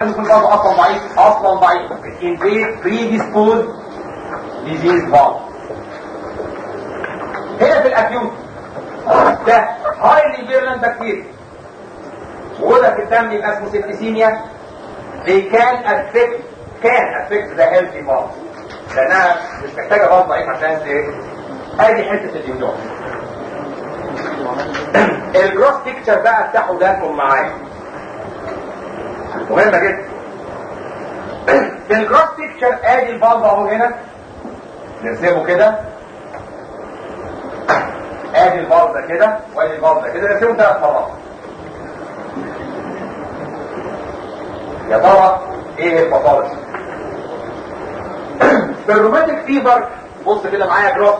يكون برضه اصلا ضعيف اصلا ضعيف invade predisposed disease valve هنا في الاكيوت ده highly virulent bacteria وده في الدم يبقى اسمه سيبتيسيميا they can affect can affect the healthy valve لانها مش محتاجه valve ضعيف عشان ت- ادي حته الاميون الجروس بيكتشر بقى افتحوا ده معايا مهمه جدا في الجروس بيكتشر ادي الفالف اهو هنا نرسمه كده ادي الفالف ده كده وادي الفالف ده كده نرسمه ثلاث مرات يا ترى ايه الباثولوجي في الروماتيك فيبر بص كده معايا جروس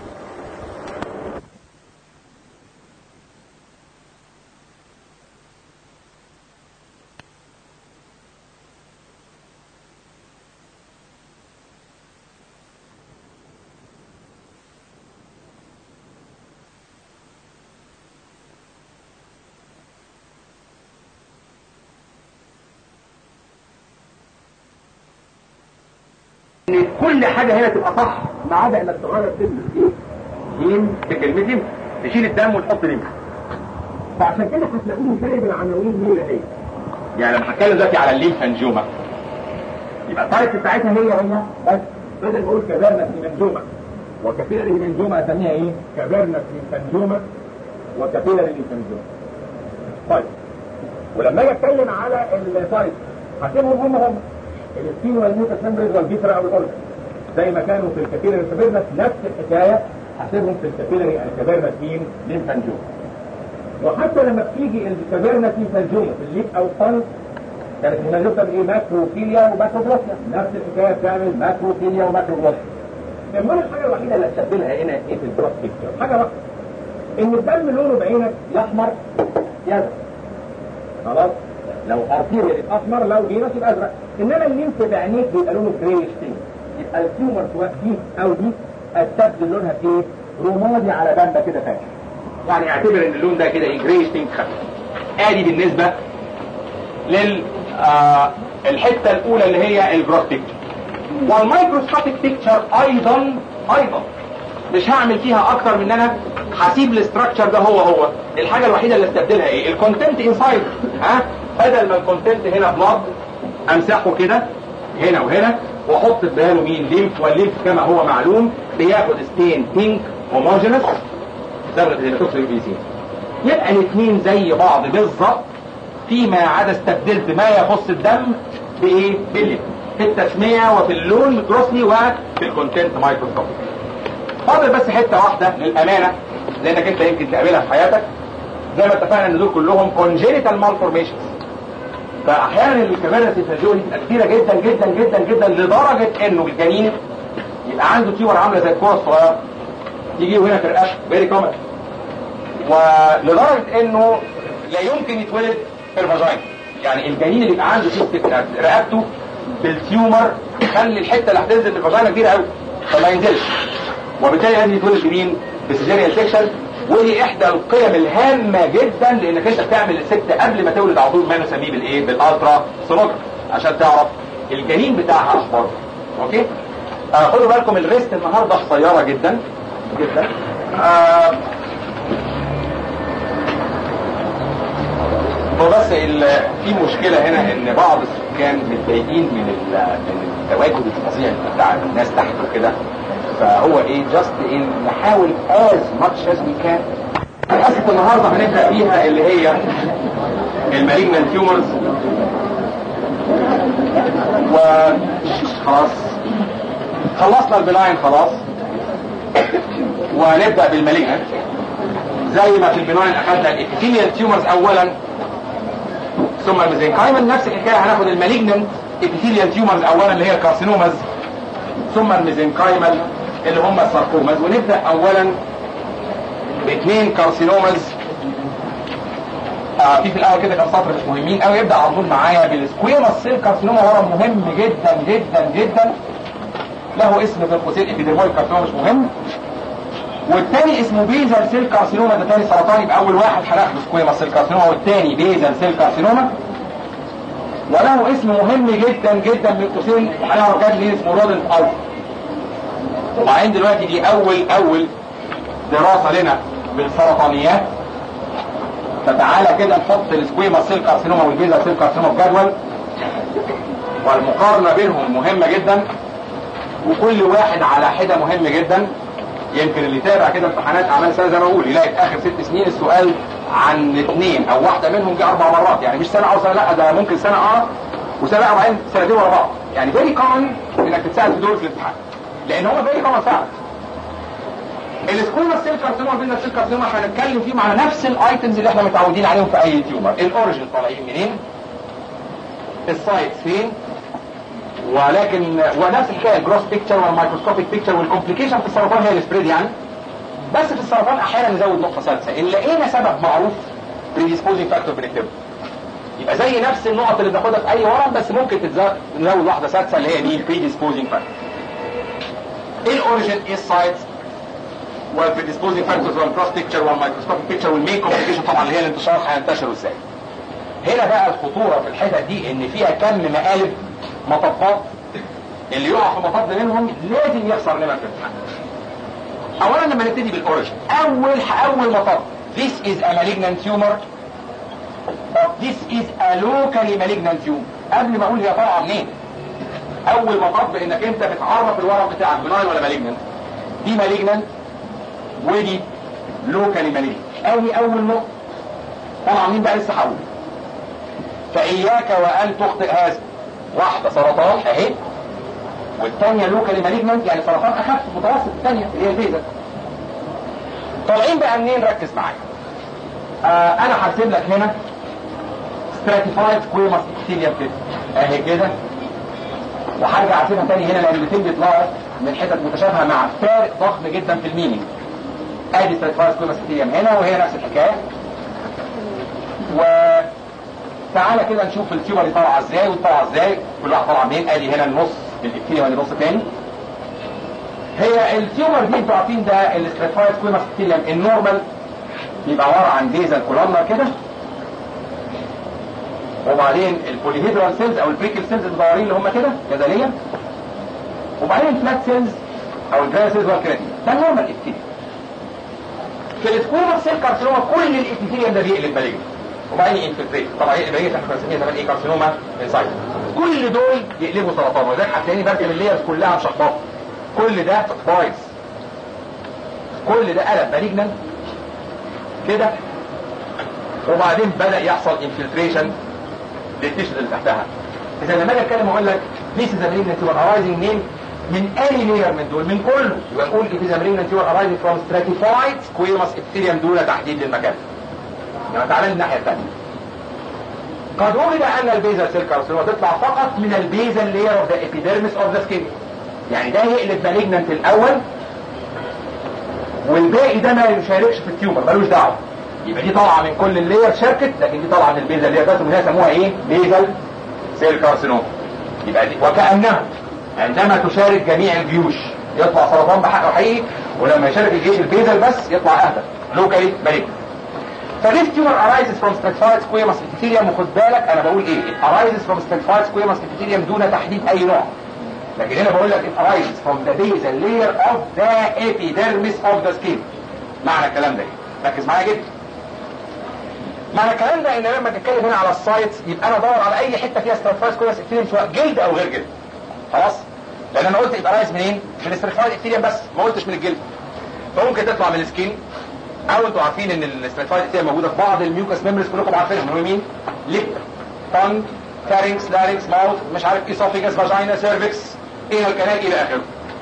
ان كل حاجه هنا تبقى صح ما عدا انك تغير كلمه ايه؟ جيم في كلمتين تشيل الدم وتحط ليمف فعشان كده هتلاقوني سايب العناوين هي هي يعني لما هتكلم دلوقتي على الليمفانجوما يبقى التايب بتاعتها هي هي بس بدل ما اقول كبرنا هيمانجوما وكابيلاري هيمانجوما اسميها ايه؟ كبرنا هيمانجوما وكابيلاري هيمانجوما طيب ولما اجي اتكلم على التايب هسيبهم هم هم السكين والميوكا سمبريز والفيترا او الاورجن زي ما كانوا في الكابيلاري سبيرنس نفس الحكايه هسيبهم في الكابيلاري الكابيرنس مين ليمفانجوما وحتى لما بتيجي الكابيرنس ليمفانجوما في الليف او الطن كانت هيمانجوما بتعمل ايه ماكروفيليا وماكروبلاسيا نفس الحكايه بتعمل ماكروفيليا وماكروبلاسيا امال الحاجه الوحيده اللي هتشبهها هنا ايه في البروس بيكتشر حاجه واحده ان الدم لونه بعينك يا احمر يا ازرق خلاص لو ارتيريا يبقى احمر لو فينوس يبقى ازرق انما الليمف بعينيك بيبقى لونه جريش تاني يبقى التيومر سواء دي او دي هتبدل لونها ايه رمادي على بامبا كده فاتح يعني اعتبر ان اللون ده كده ايه جريش بينك خفيف ادي بالنسبه لل آه الحته الاولى اللي هي الجروس بيكتشر والمايكروسكوبيك بيكتشر ايضا ايضا مش هعمل فيها اكتر من ان انا هسيب الاستراكشر ده هو هو الحاجه الوحيده اللي استبدلها ايه الكونتنت انسايد ها بدل ما الكونتنت هنا بلاد امسحه كده هنا وهنا واحط في باله مين ليمف والليمف كما هو معلوم بياخد ستين بينك هوموجينس صبغه الهيماتوكسيك بيسين يبقى الاثنين زي بعض بالظبط فيما عدا استبدلت ما يخص الدم بايه بالليمف في التسميه وفي اللون جروسلي وفي الكونتنت مايكروسكوبيك فاضل بس حته واحده للامانه لانك انت يمكن تقابلها في حياتك زي ما اتفقنا ان دول كلهم congenital malformations فاحيانا الكبارة الفاجئه تبقى كتيره جدا جدا جدا جدا لدرجه انه الجنين يبقى عنده تيومر عامله زي الكوره الصغيره يجي هنا في الرقبه فيري كومن ولدرجه انه لا يمكن يتولد في الفاجينا يعني الجنين اللي يبقى عنده سيستك رقبته بالتيومر يخلي الحته اللي هتنزل في الفاجينا كبيره قوي فما ينزلش وبالتالي لازم يتولد بمين؟ بسيزيريان سيكشن ودي احدى القيم الهامه جدا لانك انت بتعمل الست قبل ما تولد على طول ما نسميه بالايه؟ بالالترا سونوجرافي عشان تعرف الجنين بتاعها اخباره اوكي؟ آه خدوا بالكم الريست النهارده قصيره جدا جدا آه هو بس ال- في مشكله هنا ان بعض السكان متضايقين من ال- من التواجد الفظيع بتاع الناس تحت وكده فهو ايه جاست ان نحاول as much as we can حصه النهارده هنبدا فيها اللي هي المالجنال تيومرز و خلاص خلصنا البناين خلاص ونبدا بالمالجنال زي ما في البناين اخذنا الابيثيليال تيومرز اولا ثم الميزنكايمال نفس الحكايه هناخد المالجنال ابيثيليال تيومرز اولا اللي هي الكارسينومز ثم الميزنكايمال اللي هم الساركومز ونبدا اولا باثنين كارسينومز آه في في الاول كده كان سطر مش مهمين قوي يبدا على طول معايا بالسكويمس سيل كارسينوما ورم مهم جدا جدا جدا له اسم في القوسين ابيديمويد كارسينوما مش مهم والتاني اسمه بيزل سيل كارسينوما ده تاني سرطان يبقى اول واحد هناخده سكويمس سيل كارسينوما والتاني بيزل سيل كارسينوما وله اسم مهم جدا جدا من قوسين وهنعرف جد ليه اسمه رودنت الفا وبعدين دلوقتي دي اول اول دراسه لنا بالسرطانيات فتعالى كده نحط السكويما سيل كارسينوما والبيزا سيل كارسينوما في جدول والمقارنه بينهم مهمه جدا وكل واحد على حده مهم جدا يمكن اللي يتابع كده امتحانات اعمال سنه زي ما بقول يلاقي في اخر ست سنين السؤال عن اثنين او واحده منهم جه اربع مرات يعني مش سنه او سنه لا ده ممكن سنه اه وسنه لا وبعدين سنتين ورا بعض يعني فيري كومن انك تتسال في دول في الامتحان لان هو فيري كومن فعلا السكوما سيل كارسينوما بين السيل كارسينوما هنتكلم فيه مع نفس الايتمز اللي احنا متعودين عليهم في اي تيومر الاوريجن طالعين منين السايتس فين ولكن ونفس الحكايه الجروس بيكتشر والمايكروسكوبيك بيكتشر والكومبليكيشن في السرطان هي السبريد يعني بس في السرطان احيانا نزود نقطه سادسه ان لقينا سبب معروف بريديسبوزنج فاكتور بنكتبه يبقى زي نفس النقط اللي بناخدها في اي ورم بس ممكن تزود واحده سادسه اللي هي دي بريديسبوزنج فاكتور ايه الاوريجن ايه السايتس والبريديسبوزنج فاكتورز والكروس بيكتشر والمايكروسكوبيك بيكتشر والمين كومبليكيشن طبعا اللي هي الانتشار هينتشروا ازاي هنا بقى الخطوره في الحتت دي ان فيها كم مقالب مطبات اللي يقع في مطب منهم لازم يخسر نمر في الامتحان اولا لما نبتدي بالاوريجن اول اول مطب this is a malignant tumor but this is a locally malignant tumor قبل ما اقول هي طالعه منين اول مطب انك انت بتعرف الورم بتاعك بناين ولا مالجننت دي مالجننت ودي لوكالي مالجننت اول اول نقطه طبعا مين بقى لسه هقول فاياك وان تخطئ هذا واحده سرطان اهي والثانيه لوكالي مالجننت يعني سرطان اخف متوسط الثانيه اللي هي الفيزا طالعين بقى منين ركز معايا آه انا هرسم لك هنا ستراتيفايد كويماس ابيثيليوم كده اهي كده وهرجع ارسمها تاني هنا لان الاثنين بيطلعوا من حتت متشابهه مع فارق ضخم جدا في المينينج ادي ستراتيفايد كويماس ابيثيليوم هنا وهي نفس الحكايه و تعالى كده نشوف التيوبر دي طالعه ازاي وطالعه ازاي كل واحد طالعه منين ادي هنا النص الابثيليوم ادي نص تاني هي التيومر دي انتوا عارفين ده الاستراتيفايد كويماس ابيثيليوم النورمال بيبقى عباره عن بيزل كولومنا كده وبعدين البوليهيدرال سيلز او البريكل سيلز المدورين اللي هم كده جدليا وبعدين الفلات سيلز او الجرا سيلز والكرياتين ده النورمال ابثيليوم في السكوما سيل كارسينوما كل الابثيليوم ده بيقلب مالجنت وبعدين انفلتريت طبعا ايه بقيه احنا بنسميها زمان ايه كارسينوما انسايد كل دول يقلبوا سرطان ولذلك هتلاقيني بركب الليرز كلها مشخبطه كل ده بايظ كل ده قلب مالجنت كده وبعدين بدا يحصل انفلتريشن للتيشوز اللي تحتها اذا لما اجي اتكلم اقول لك this is a malignant tumor arising name من اي layer من دول من كله يبقى نقول it is a malignant tumor arising from stratified squamous epithelium دون تحديد المكان يعني تعالى الناحيه الثانيه قد وجد ان البيزل سيل كارسينوما تطلع فقط من البيزل layer of the epidermis of the skin يعني ده يقلب malignant الاول والباقي ده ما يشاركش في التيومر ملوش دعوه يبقى دي طالعه من كل اللاير شاركت لكن دي طالعه من البيزل اللي هي بس وهي سموها ايه بيزل سيل كارسينوما يبقى دي وكانها عندما تشارك جميع الجيوش يطلع سرطان بحقه حقيقي ولما يشارك الجيش البيزل بس يطلع اهدى لوكالي مالك فديس تيومر arises from stratified squamous epithelium وخد بالك انا بقول ايه it arises from stratified squamous epithelium دون تحديد اي نوع لكن هنا بقول لك it arises from the basal layer of the epidermis of the skin معنى الكلام ده ايه ركز معايا جدا معنى الكلام ده ان لما تتكلم هنا على السايتس يبقى انا ادور على اي حته فيها ستراتيفايد كويس ابتيريم سواء جلد او غير جلد خلاص لان انا قلت يبقى رايز منين من الاستراتيفايد ابتيريم بس ما قلتش من الجلد فممكن تطلع من السكين او انتوا عارفين ان الاستراتيفايد ابتيريم موجوده في بعض الميوكس ميموريز كلكم عارفينهم هم مين ليب تونج فارنكس لارنكس ماوث مش عارف ايسوفيجاس فاجينا سيرفكس ايه الكلام الى اخره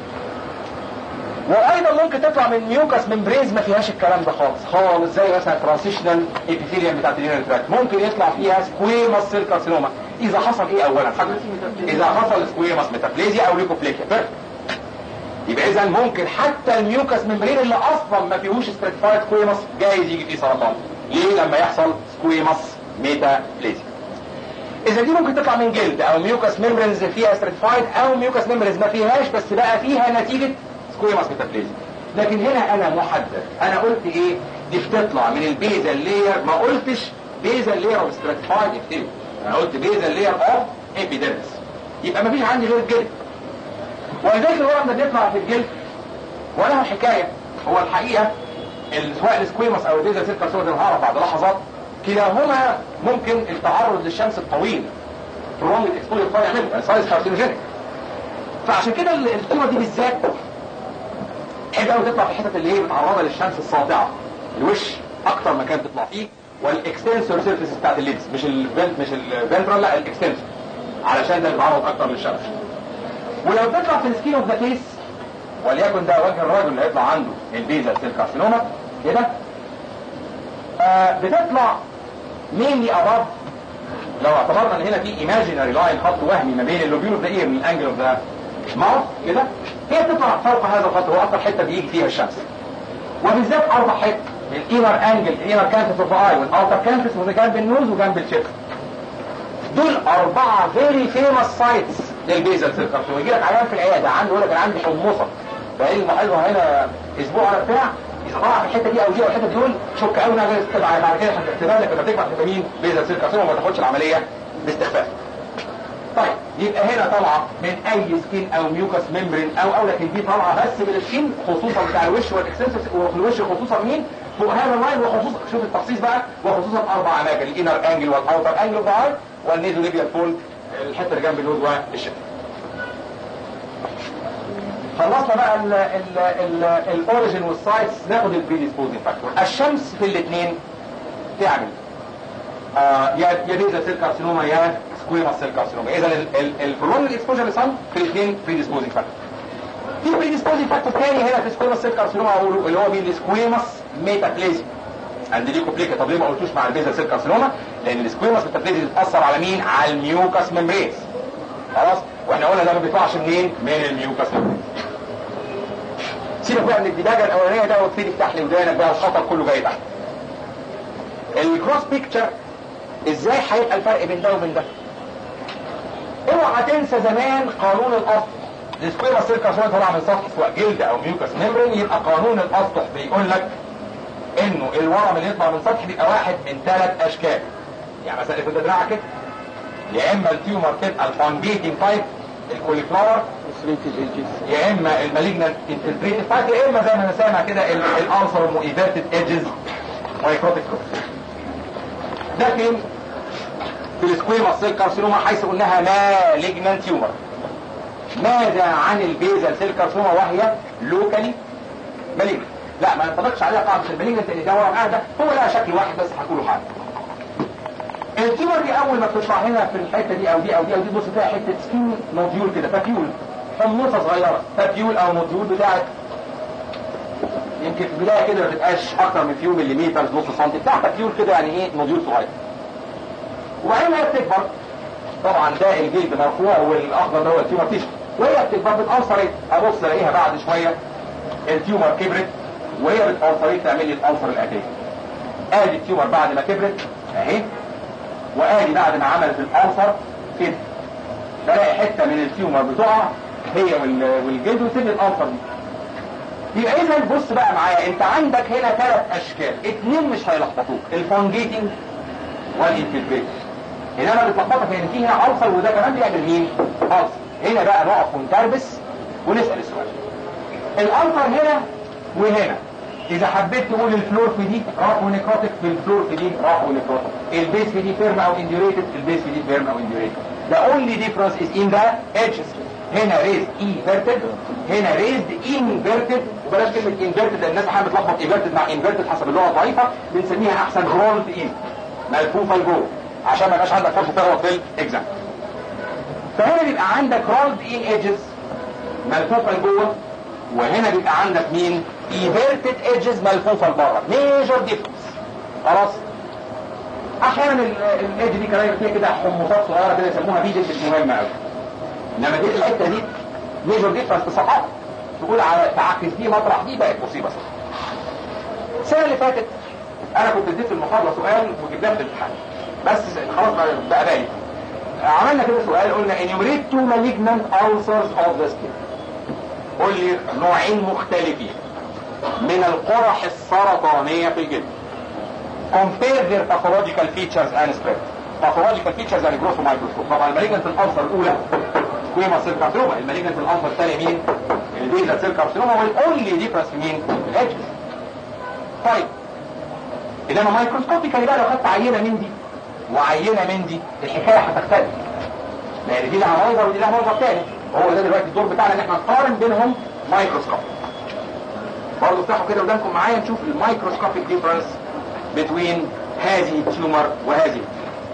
وايضا ممكن تطلع من ميوكس ممبرينز ما فيهاش الكلام ده خالص خالص زي مثلا ترانسيشنال ابيثيليوم بتاعت اليورين تراكت ممكن يطلع فيها سكويماس سيل كارسينوما اذا حصل ايه اولا اذا حصل سكويماس ميتابليزيا او ليكوبليكيا يبقى اذا ممكن حتى الميوكس ممبرين اللي اصلا ما فيهوش ستراتيفايد سكويماس جايز يجي فيه سرطان ليه لما يحصل سكويماس ميتابليزيا اذا دي ممكن تطلع من جلد او ميوكس ممبرينز فيها ستراتيفايد او ميوكس ممبرينز ما فيهاش بس بقى فيها نتيجه سكويماس ميتابليزيا لكن هنا انا محدد انا قلت ايه دي بتطلع من البيزل لاير ما قلتش بيزل لاير اوف ستراتيفايد ابتدي انا قلت بيزل لير اوف ابيديرمس يبقى مفيش عندي غير الجلد ولذلك الورم ده بيطلع في الجلد وله حكايه هو الحقيقه سواء السكويموس او البيزل سيل كارسينوما زي ما هعرف بعد لحظات كلاهما ممكن التعرض للشمس الطويل prolonged exposure طبعا يعمله سايز كارسينوجينيك فعشان كده التيومر دي بالذات تحب قوي تطلع في الحتت اللي هي متعرضه للشمس الساطعه الوش اكتر مكان تطلع فيه والاكستنسور سيرفيس بتاعت الليدز مش الفنت مش الفنترال لا الاكستنسور علشان ده بيتعرض اكتر للشمس ولو بتطلع في السكين اوف ذا فيس وليكن ده وجه الراجل اللي هيطلع عنده البيزل سيل كارسينوما كده آه بتطلع مينلي اباف لو اعتبرنا ان هنا في ايماجينري لاين خط وهمي ما بين اللوبيول اوف ذا اير من الانجل اوف ذا ماوث كده هي بتطلع فوق هذا الخط هو اكتر حته بيجي فيها الشمس وبالذات اربع حته الانر انجل الانر كانتس اوف اي والاوتر كانتس وده جنب النوز وجنب الشيست دول اربعه فيري فيمس سايتس للبيزل سيل كارسينوما يجي لك عيان في العياده عنده يقول لك انا عندي حمصه بقالي المحاضره هنا اسبوع ولا بتاع اذا طلع في الحته دي او دي او الحته دول شك قوي انها تبع بعد كده هتبقى لك لما تكبر تبقى مين بيزل سيل كارسينوما وما تاخدش العمليه باستخفاف طيب يبقى هنا طالعه من اي سكين او ميوكس ممبرين او او لكن دي طالعه بس من السكين خصوصا بتاع الوش والاكسنسس وفي الوش خصوصا مين فوق هذا اللاين وخصوصا شوف التخصيص بقى وخصوصا اربع اماكن الانر انجل والاوتر انجل اوف ذا اي والنيزو ليبيال فولد الحته اللي جنب النوز والشفه خلصنا بقى الاوريجن والسايتس ناخد البريديسبوزنج فاكتور الشمس في الاثنين تعمل آه يا يا بيزا سيل كارسينوما يا سكويموس سيل كارسينوما اذا البرولونج اكسبوجر للصن في الاثنين بريديسبوزنج فاكتور في بريديسبوزنج فاكتور ثاني هنا في سكويموس سيل كارسينوما اقوله اللي هو مين السكويموس ميتابليزيا عند ليه كوبليكا طب ليه ما قلتوش مع البيزا سيل كارسينوما لان السكويموس ميتابليزيا بتاثر على مين على الميوكاس ممبرينز خلاص واحنا قلنا ده ما بيطلعش منين من الميوكاس ممبرينز سيبك بقى من الديباجه الاولانيه ده وابتدي افتح لي ودانك بقى الخطر كله جاي تحت الكروس بيكتشر ازاي هيبقى الفرق بين ده وبين ده اوعى تنسى زمان قانون الاسطح السكويرا سيل كارسينوما طالعه من سطح سواء جلد او ميوكاس ميمبرين يبقى قانون الاسطح بيقول لك انه الورم اللي يطلع من سطح بيبقى واحد من ثلاث اشكال يعني مثلا افرض دراعك كده يا اما التيومر تبقى الفانجيتنج تايب الكوليفلاور يا اما المالجنت انفلتريتد تايب يا اما زي ما انا سامع كده الالسر وايفيرتد ايدجز مايكروتيك ده فين في السكويما سيل كارسينوما حيث قلناها مالجنت تيومر ماذا عن البيزل سيل كارسينوما وهي لوكالي مالجنت لا ما ينطبقش عليها قاعده المالجنت اللي ده ورم قاعده هو لها شكل واحد بس هتقوله حاجه التيمر دي اول ما بتطلع هنا في الحته دي او دي او دي او دي بص فيها حته سكين نوديول كده فابيول حموصه صغيره فابيول او نوديول بتاعت يمكن في البدايه كده ما تبقاش اكتر من فيو مليمتر نص سنتي بتاع فابيول كده يعني ايه نوديول صغير وبعدين هي بتكبر طبعا ده الجلد مرفوع والاخضر ده هو التيومر تيشو وهي بتكبر بتألسريت ابص الاقيها بعد شويه التيومر كبرت وهي بتألسريت تعمل لي الألسر الاتيه ادي التيومر بعد ما كبرت اهي وادي بعد ما عملت الالسر كده بلاقي حته من التيومر بتقع هي والجلد وتسيب الالسر دي يبقى اذا بص بقى معايا انت عندك هنا ثلاث اشكال اثنين مش هيلخبطوك الفانجيتنج والانفلتريت انما بتلخبطك ان في هنا السر وده كمان بيعمل مين؟ السر هنا بقى نقف ونتربس ونسال السؤال الالسر هنا وهنا اذا حبيت تقول الفلور في دي راح ونكروتك في الفلور في دي راح ونكروتك البيس في دي فيرم او انديوريتد البيس في دي فيرم او انديوريتد the only difference is in the edges هنا raised inverted هنا raised inverted وبلاش كلمة inverted لان الناس احيانا بتلخبط inverted مع inverted حسب اللغة الضعيفة بنسميها احسن rolled in ملفوفة لجوه عشان ما يبقاش عندك فرصة تغلط في الاكزام فهنا بيبقى عندك rolled in edges ملفوفة لجوه وهنا بيبقى عندك مين inverted edges ملفوفة لبره major difference خلاص احيانا الايدج دي كمان فيها كده حمصات صغيره كده يسموها بيجت مش مهمه قوي انما دي الحته دي ميجور ديفرنس تسقط تقول على تعكس دي مطرح دي بقت مصيبه صح السنه اللي فاتت انا كنت اديت في المحاضره سؤال وجبناه في الامتحان بس خلاص بقى بالي عملنا كده سؤال قلنا enumerate two malignant ulcers of the skin قول لي نوعين مختلفين من القرح السرطانيه في الجلد compare their pathological features and spread باثولوجيكال فيتشرز يعني جروث مايكروسكوب طبعا المالجنت الالسر الاولى سكويما سيل كارسينوما المالجنت الالسر الثاني مين البيزا سيل كارسينوما والاونلي ديفرنس في مين الادجز طيب انما مايكروسكوبيكالي بقى لو خدت عينه من دي وعينه من دي الحكايه هتختلف لان دي لها منظر ودي لها منظر تاني هو ده دلوقتي الدور بتاعنا ان احنا نقارن بينهم مايكروسكوب برضه افتحوا كده قدامكم معايا نشوف المايكروسكوبيك ديفرنس بين هذه التيومر وهذه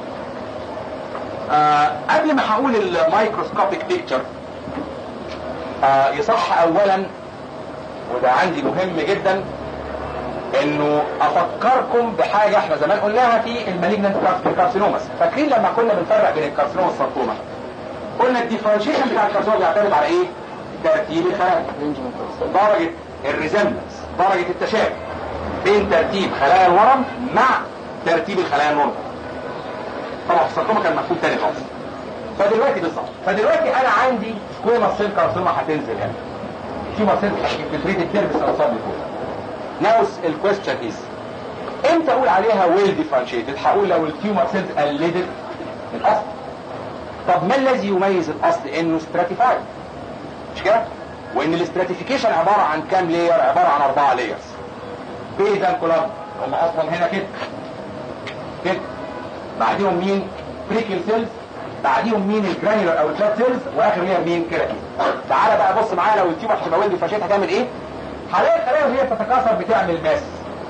آه قبل ما هقول المايكروسكوبيك بيكتشر آه يصح اولا وده عندي مهم جدا انه افكركم بحاجة احنا زمان قلناها في المالجنت كارسينوماس فاكرين لما كنا بنفرق بين الكارسينوما والساركوما قلنا الديفرنشيشن بتاع الكارسينوما بيعتمد على ايه ترتيب الخلايا درجة الريزمبلنس درجة التشابه بين ترتيب خلايا الورم مع ترتيب الخلايا النورمال طبعا في الساركوما كان مكتوب تاني خالص فدلوقتي بالظبط فدلوقتي انا عندي سكويما سيل كارسينوما هتنزل هنا سكويما سيل انفلتريت التربس او صاب Now the question is امتى اقول عليها ويل ديفرنشيتد هقول لو التيومر سيلز قلدت الاصل طب ما الذي يميز الاصل انه ستراتيفايد مش كده وان الاستراتيفيكيشن عباره عن كام لاير عباره عن اربعه لايرز بيزا كولاب هم اصلا هنا كده كده بعديهم مين بريكل سيلز بعديهم مين الجرانيولر او الفلات سيلز واخر لير مين كده كده تعالى بقى بص معايا لو التيومر هتبقى ويل ديفرنشيتد هتعمل ايه هلاقي الخلايا وهي بتتكاثر بتعمل ماس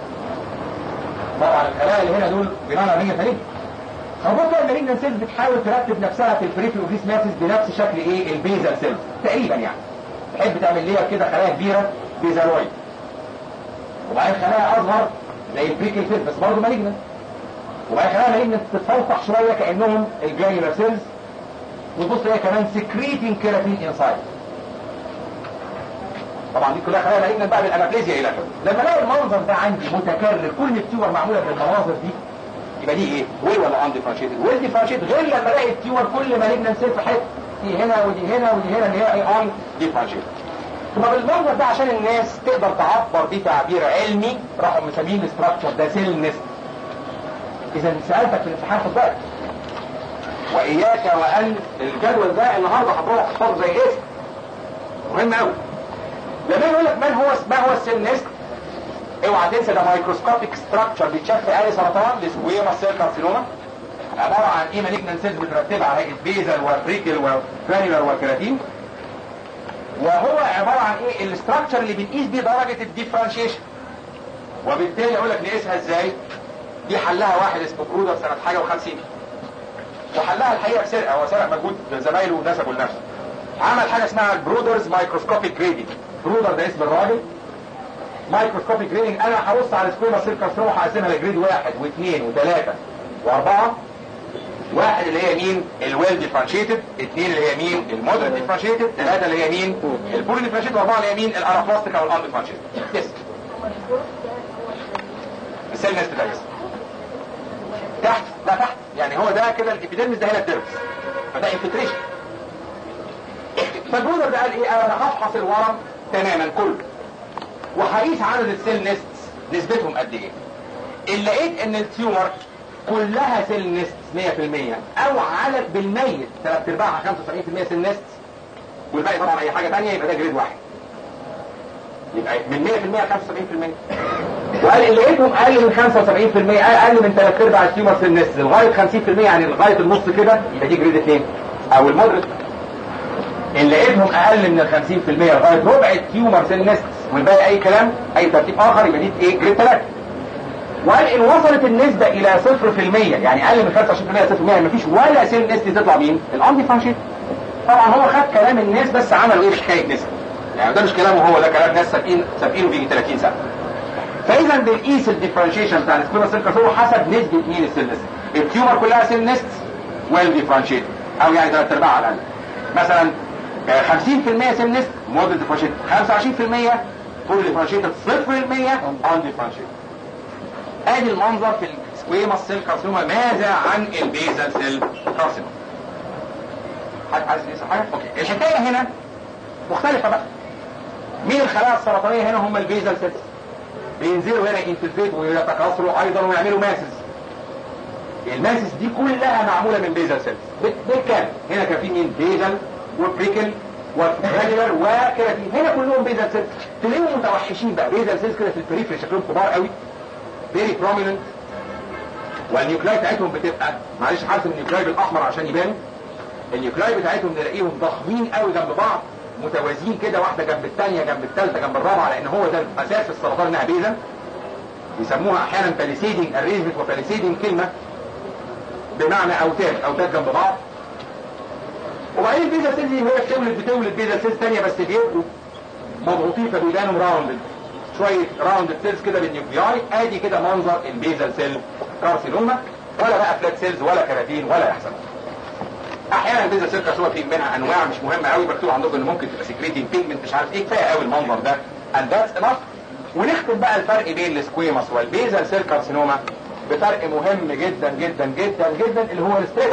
طبعا الخلايا اللي هنا دول بناء على تاني فبص المالجنان سيلز بتحاول ترتب نفسها في البريفي اوفيس ماسس بنفس شكل ايه البيزل سيلز تقريبا يعني تحب تعمل ليها كده خلايا كبيره بيزالويد وبعدين خلايا اصغر زي البريكل سيلز بس برضه مالجنان وبعدين خلايا مالجنان تتفوق شويه كانهم الجرانيولار سيلز وتبص هي كمان سكريتنج كيراتين انسايد طبعا دي كلها خلايا مالجنان بقى بالانابليزيا الى اخره لما الاقي المنظر ده عندي متكرر كل التيومر معموله بالمناظر دي يبقى دي ايه ويل ولا ان ديفرنشيتد ويل ديفرنشيتد غير لما الاقي التيومر كل مالجنان سيل في حته دي هنا ودي هنا ودي هنا اللي هي اي ان ديفرنشيتد طب بالمنظر ده عشان الناس تقدر تعبر بيه تعبير علمي راحوا مسمين الاستراكشر ده سيل نست اذا سالتك في الامتحان خد بالك واياك وان الجدول ده النهارده هتروح تحفظه زي اسم مهم قوي لما يقول لك من هو ما هو السيل نست اوعى تنسى ده مايكروسكوبيك ستراكشر بيتشاف في اي سرطان لسكويما سيل كارسينوما عباره عن ايه مالجنان سيلز مترتبه على هيئه بيزل وبريكل وجرانيولار وكراتين وهو عباره عن ايه الاستراكشر اللي بنقيس بيه درجه الديفرنشيشن وبالتالي اقول لك نقيسها ازاي دي حلها واحد اسمه برودر سنه حاجه و50 وحلها الحقيقه بسرقه هو سرق مجهود زمايله ونسبه لنفسه عمل حاجه اسمها البرودرز مايكروسكوبيك جريدنج برودر ده اسم الراجل مايكروسكوبيك جريدنج انا هبص على سكويما سيل كارسينوما هقسمها لجريد واحد واثنين وثلاثه واربعه واحد اللي هي مين الويل ديفرنشيتد اثنين اللي هي مين المودريت ديفرنشيتد ثلاثه اللي هي مين البولي ديفرنشيتد واربعه اللي هي مين الارابلاستيك او الان ديفرنشيتد يس السيل نست ده تحت ده تحت يعني هو ده كده الابيديرمس ده هنا الديرمس فده انفلتريشن فالبرودر ده قال ايه انا هفحص الورم تماما كله وهقيس عدد السيل نست نسبتهم قد ايه اللي لقيت ان التيومر كلها سيل نست 100% او على بالميت ثلاث ارباعها 75% سيل نست والباقي طبعا اي حاجه ثانيه يبقى ده جريد واحد يبقى من 100% ل 75% وقال اللي لقيتهم اقل من 75% اقل من ثلاث ارباع التيومر سيل نست لغايه 50% يعني لغايه النص كده يبقى دي جريد 2 او المودريت اللي لقيتهم اقل من ال 50% لغايه ربع التيومر سيل نست والباقي اي كلام اي ترتيب اخر يبقى دي ايه جريد 3 وقال ان وصلت النسبة الى 0% يعني اقل من 25% 0% مفيش ولا سيل نست تطلع مين الان ديفرنشيت طبعا هو خد كلام الناس بس عملوا ايه بحكايه نسبة يعني ده مش كلامه هو ده كلام ناس سابقين سابقينه بيجي 30 سنه فاذا بنقيس الديفرنشيشن بتاع السكويما سيل كارسينوما حسب نسبه مين السيل نست التيومر كلها سيل نست ويل ديفرنشيت او يعني ثلاث ارباع على الاقل مثلا 50% سيل نست موديل ديفرنشيت 25% فول ديفرنشيت 0% ان ديفرنشيت ادي المنظر في السكويما سيل كارسينوما ماذا عن البيزل سيل كارسينوما حد عايز يسأل حاجه اوكي الحكايه هنا مختلفه بقى مين الخلايا السرطانيه هنا هم البيزل سيلز بينزلوا هنا انفلتريت ويتكاثروا ايضا ويعملوا ماسز الماسس دي كلها معموله من بيزل سيلز بالكامل هنا كان في مين بيزل وبريكل وجرانيولار وكيراتين هنا كلهم بيزل سيلز تلاقيهم متوحشين بقى بيزل سيلز كده في البريفري شكلهم كبار قوي فيري بروميننت والنيوكلاي بتاعتهم بتبقى معلش حاسس النيوكلاي بالاحمر عشان يبان النيوكلاي بتاعتهم نلاقيهم ضخمين قوي جنب بعض متوازيين كده واحده جنب الثانيه جنب الثالثه جنب الرابعه لان هو ده اساس السرطان انها بيزل يسموها احيانا باليسيدنج اريزمنت وباليسيدنج كلمه بمعنى اوتاد اوتاد جنب بعض وبعدين البيزا سيلز دي هي بتولد بتولد بيزا سيلز ثانيه بس بيبقوا مضغوطين فبيبانوا راوندد شويه راوند سيلز كده بالنيوكلياي ادي كده منظر البيزل سيل كارسينوما ولا بقى فلات سيلز ولا كراتين ولا يحصل احيانا البيزل سيل كارسينوما في منها انواع مش مهمه قوي مكتوب عندكم ان ممكن تبقى سكريتين بيجمنت مش عارف ايه كفايه قوي المنظر ده and that's enough ونختم بقى الفرق بين السكويموس والبيزل سيل كارسينوما بفرق مهم جدا جدا جدا جدا اللي هو الستريس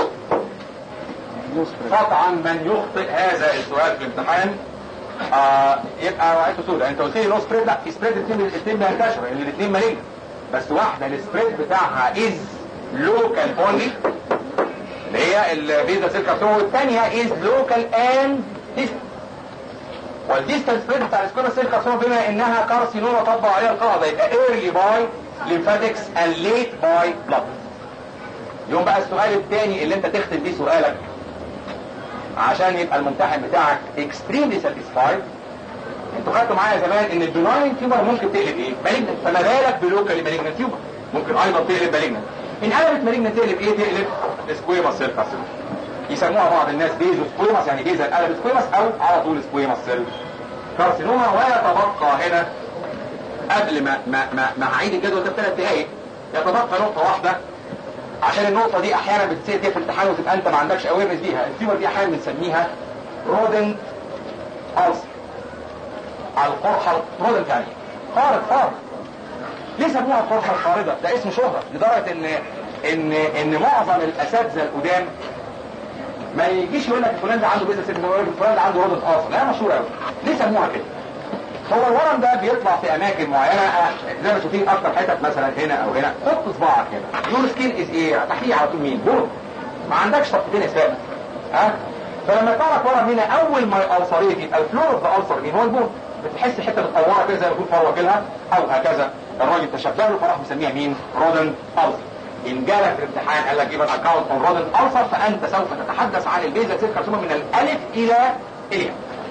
قطعا من يخطئ هذا السؤال في الامتحان آه يبقى وعيته سوداء انت قلت لي نو سبريد لا سبريد الاثنين الاثنين بينتشروا لان الاثنين مالين بس واحده السبريد بتاعها از لوكال اونلي اللي هي البيزا سيل كارسينوما والثانيه از لوكال اند ديستنس والديستنس سبريد بتاع السكوير سيل كارسينوما بما انها كارسينوما طبق عليها القاعده يبقى ايرلي باي ليمفاتكس اند ليت باي بلاد يوم بقى السؤال الثاني اللي انت تختم بيه سؤالك عشان يبقى الممتحن بتاعك اكستريملي ساتيسفايد انتوا خدتوا معايا زمان ان البناين تيومر ممكن تقلب ايه؟ مالجنت فما بالك بلوكال مالجنت تيومر ممكن ايضا تقلب مالجنت ان قلبت مالجنت تقلب ايه؟ تقلب سكويموس سيل كارسينوما يسموها بعض الناس بيزو سكويموس يعني بيزا قلب سكويموس او على طول سكويموس سيل كارسينوما ويتبقى هنا قبل ما ما ما, ما هعيد الجدول ده بثلاث دقايق يتبقى نقطه واحده عشان النقطة دي أحيانا بتسير في الامتحان وتبقى أنت ما عندكش أويرنس بيها، التيومر دي أحيانا بنسميها رودن ألسر. على القرحة رودن يعني خارج خارج. ليه سموها القرحة الخارجة؟ ده اسم شهرة لدرجة إن إن إن معظم الأساتذة القدام ما يجيش يقول لك فلان ده عنده بيزنس فلان ده عنده رودن ألسر، لا مشهور قوي. ليه سموها كده؟ هو الورم ده بيطلع في اماكن معينه زي ما شايفين اكتر حتت مثلا هنا او هنا حط صباعك هنا يور سكين از ايه تحتيه على طول مين بون ما عندكش طبقتين اسفل ها فلما تعرف ورم هنا اول ما الالسريت يبقى الفلور اوف ذا السر مين هو البون بتحس حته متطوره كده زي ما يكون فروه كلها او هكذا الراجل تشبه له فراح مسميها مين رودن السر ان جالك في الامتحان قال لك جيب اكونت اون رودن السر فانت سوف تتحدث عن البيزا سيل كارسوما من الالف الى الياء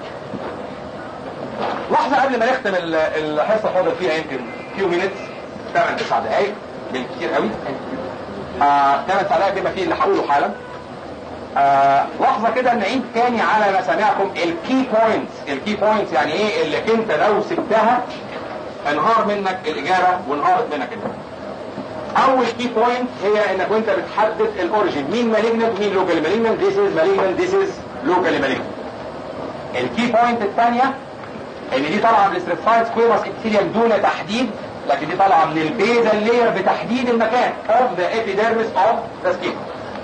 لحظة قبل ما نختم الحصة فاضل فيها يمكن فيو مينتس 8 9 دقايق بالكتير قوي آه 8 9 دقايق بما فيه اللي هقوله حالا آه لحظة كده نعيد تاني على مسامعكم الكي بوينتس الكي بوينتس يعني ايه اللي انت لو سبتها انهار منك الاجابة وانهارت منك انت اول كي بوينت هي انك وانت بتحدد الاوريجين مين مالجنت ومين لوكال مالجنت ذيس از مالجنت ذيس از لوكال مالجنت الكي بوينت الثانيه ان دي طالعه من الستريفايد سكويموس ابيثيليوم دون تحديد لكن دي طالعه من البيزل لير بتحديد المكان اوف ذا epidermis اوف ذا سكين